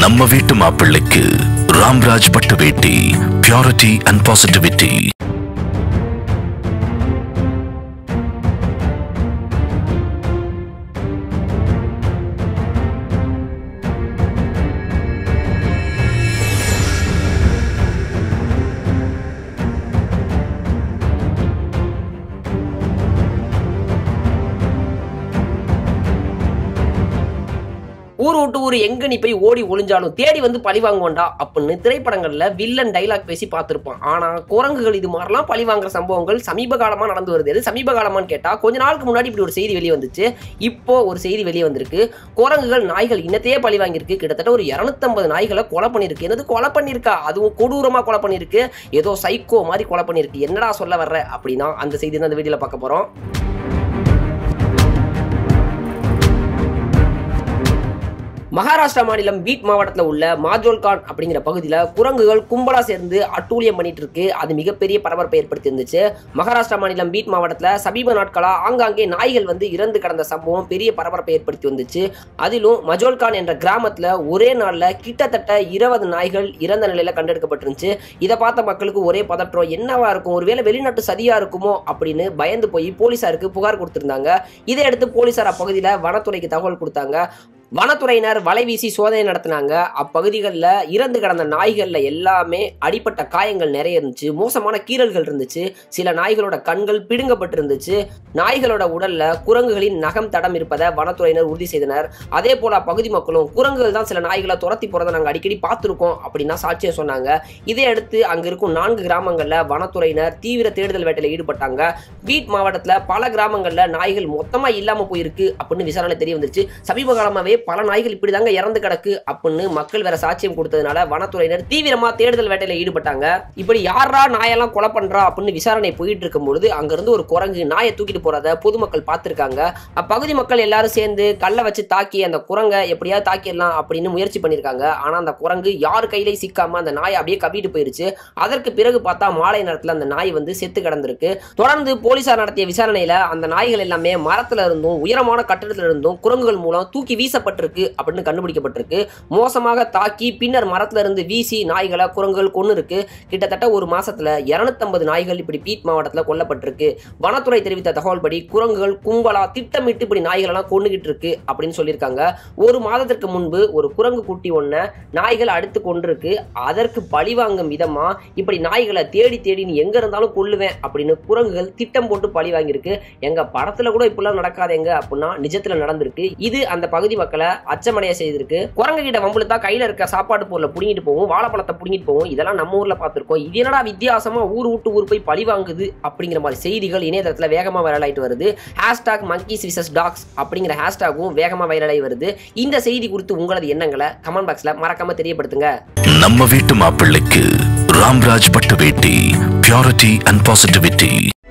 நம்ம வீட்டு மாப்பிள்ளைக்கு ராம்ராஜ் பட்டு வேட்டி பியூரிட்டி அண்ட் பாசிட்டிவிட்டி ஊர் விட்டு ஊர் எங்க நீ போய் ஓடி ஒளிஞ்சாலும் தேடி வந்து பழி வாங்குவோண்டா அப்படின்னு திரைப்படங்கள்ல வில்லன் டைலாக் பேசி பார்த்திருப்பான் ஆனா குரங்குகள் இது மாதிரிலாம் பழி வாங்குற சம்பவங்கள் சமீப காலமா நடந்து வருது எது சமீப காலமான்னு கேட்டா கொஞ்ச நாளுக்கு முன்னாடி இப்படி ஒரு செய்தி வெளியே வந்துச்சு இப்போ ஒரு செய்தி வெளியே வந்திருக்கு குரங்குகள் நாய்கள் இன்னத்தையே பழி வாங்கியிருக்கு கிட்டத்தட்ட ஒரு 250 நாய்களை கொலை பண்ணிருக்கு என்னது கொலை பண்ணியிருக்கா அதுவும் கொடூரமா கொலை பண்ணியிருக்கு ஏதோ சைக்கோ மாதிரி கொலை பண்ணியிருக்கு என்னடா சொல்ல வர்ற அப்படின்னா அந்த செய்தி தான் அந்த வீடியோல பார்க்க போறோம் மகாராஷ்டிரா மாநிலம் பீட் மாவட்டத்தில் உள்ள மாஜோல்கான் அப்படிங்கிற பகுதியில் குரங்குகள் கும்பலா சேர்ந்து அட்டூழியம் பண்ணிட்டு இருக்கு அது மிகப்பெரிய பரபரப்பை ஏற்படுத்தி இருந்துச்சு மகாராஷ்டிரா மாநிலம் பீட் மாவட்டத்தில் சமீப நாட்களா ஆங்காங்கே நாய்கள் வந்து இறந்து கடந்த சம்பவம் பெரிய பரபரப்பை ஏற்படுத்தி வந்துச்சு அதிலும் மஜோல்கான் என்ற கிராமத்தில் ஒரே நாளில் கிட்டத்தட்ட இருபது நாய்கள் இறந்த நிலையில கண்டெடுக்கப்பட்டிருந்துச்சு இதை பார்த்த மக்களுக்கு ஒரே பதற்றம் என்னவா இருக்கும் ஒருவேளை வெளிநாட்டு சதியா இருக்குமோ அப்படின்னு பயந்து போய் போலீசாருக்கு புகார் கொடுத்திருந்தாங்க இதை அடுத்து போலீசார் அப்பகுதியில் வனத்துறைக்கு தகவல் கொடுத்தாங்க வனத்துறையினர் வலை வீசி சோதனை நடத்தினாங்க அப்பகுதிகளில் இறந்து கிடந்த நாய்களில் எல்லாமே அடிப்பட்ட காயங்கள் நிறைய இருந்துச்சு மோசமான கீறல்கள் இருந்துச்சு சில நாய்களோட கண்கள் பிடுங்கப்பட்டிருந்துச்சு நாய்களோட உடல்ல குரங்குகளின் நகம் தடம் இருப்பதை வனத்துறையினர் உறுதி செய்தனர் அதே போல அப்பகுதி மக்களும் குரங்குகள் தான் சில நாய்களை துரத்தி போறதை நாங்கள் அடிக்கடி பார்த்துருக்கோம் அப்படின்னா சாட்சியம் சொன்னாங்க இதை அடுத்து அங்க இருக்கும் நான்கு கிராமங்கள்ல வனத்துறையினர் தீவிர தேடுதல் வேட்டையில் ஈடுபட்டாங்க பீட் மாவட்டத்தில் பல கிராமங்கள்ல நாய்கள் மொத்தமா இல்லாம போயிருக்கு அப்படின்னு விசாரணை தெரிய வந்துருச்சு சமீப காலமாவே பல நாய்கள் இப்படிதாங்க இறந்து கிடக்கு அப்படின்னு மக்கள் வேற சாட்சியம் கொடுத்ததுனால வனத்துறையினர் தீவிரமா தேடுதல் வேட்டையில ஈடுபட்டாங்க இப்படி யாரா நாயெல்லாம் கொலை பண்றா அப்படின்னு விசாரணை போயிட்டு இருக்கும் பொழுது அங்கிருந்து ஒரு குரங்கு நாயை தூக்கிட்டு போறத பொதுமக்கள் பார்த்திருக்காங்க அப்பகுதி மக்கள் எல்லாரும் சேர்ந்து கல்லை வச்சு தாக்கி அந்த குரங்கை எப்படியாவது தாக்கிடலாம் அப்படின்னு முயற்சி பண்ணியிருக்காங்க ஆனா அந்த குரங்கு யார் கையிலையும் சிக்காம அந்த நாயை அப்படியே கவிட்டு போயிருச்சு அதற்கு பிறகு பார்த்தா மாலை நேரத்தில் அந்த நாய் வந்து செத்து கிடந்திருக்கு தொடர்ந்து போலீசார் நடத்திய விசாரணையில அந்த நாய்கள் எல்லாமே மரத்துல இருந்தும் உயரமான கட்டிடத்துல இருந்தும் குரங்குகள் மூலம் தூக்கி வீசப்பட்டிருக்கு அப்படின்னு கண்டுபிடிக்கப்பட்டிருக்கு மோசமாக தாக்கி பின்னர் மரத்துல இருந்து வீசி நாய்களை குரங்குகள் கொண்டு இருக்கு கிட்டத்தட்ட ஒரு மாசத்துல 250 நாய்கள் இப்படி பீட் மாவட்டத்தில் கொல்லப்பட்டிருக்கு வனத்துறை தெரிவித்த தகவல்படி குரங்குகள் கும்பலா திட்டமிட்டு இப்படி நாய்களெல்லாம் கொண்டுகிட்டு இருக்கு அப்படின்னு சொல்லியிருக்காங்க ஒரு மாதத்திற்கு முன்பு ஒரு குரங்கு குட்டி ஒன்றை நாய்கள் அடுத்து கொண்டிருக்கு அதற்கு பழிவாங்கும் விதமா இப்படி நாய்களை தேடி தேடி நீ எங்க இருந்தாலும் கொல்லுவேன் அப்படின்னு குரங்குகள் திட்டம் போட்டு பழி வாங்கியிருக்கு எங்க படத்துல கூட இப்படிலாம் நடக்காதேங்க அப்படின்னா நிஜத்துல நடந்திருக்கு இது அந்த பகுதி மக்களை அச்சமடைய செய்திருக்கு குரங்கு கிட்ட வம்புல கையில இருக்க சாப்பாடு பொருளை புடுங்கிட்டு போவோம் வாழைப்பழத்தை புடுங்கிட்டு போவோம் இதெல்லாம் நம்ம ஊர்ல பார்த்திருக்கோம் இது என்னடா வித்தியாசமா ஊர் விட்டு ஊர் போய் பழி வாங்குது அப்படிங்கிற மாதிரி செய்திகள் இணையதளத்துல வேகமா வைரல் ஆயிட்டு வருது ஹேஷ்டாக் மங்கீஸ் விசஸ் டாக்ஸ் அப்படிங்கிற ஹேஷ்டாகும் வேகமா வைரல் ஆகி வருது இந்த செய்தி குறித்து உங்களது எண்ணங்களை கமெண்ட் பாக்ஸ்ல மறக்காம தெரியப்படுத்துங்க நம்ம வீட்டு மாப்பிள்ளைக்கு ராம்ராஜ் பட்டு வேட்டி பியூரிட்டி அண்ட் பாசிட்டிவிட்டி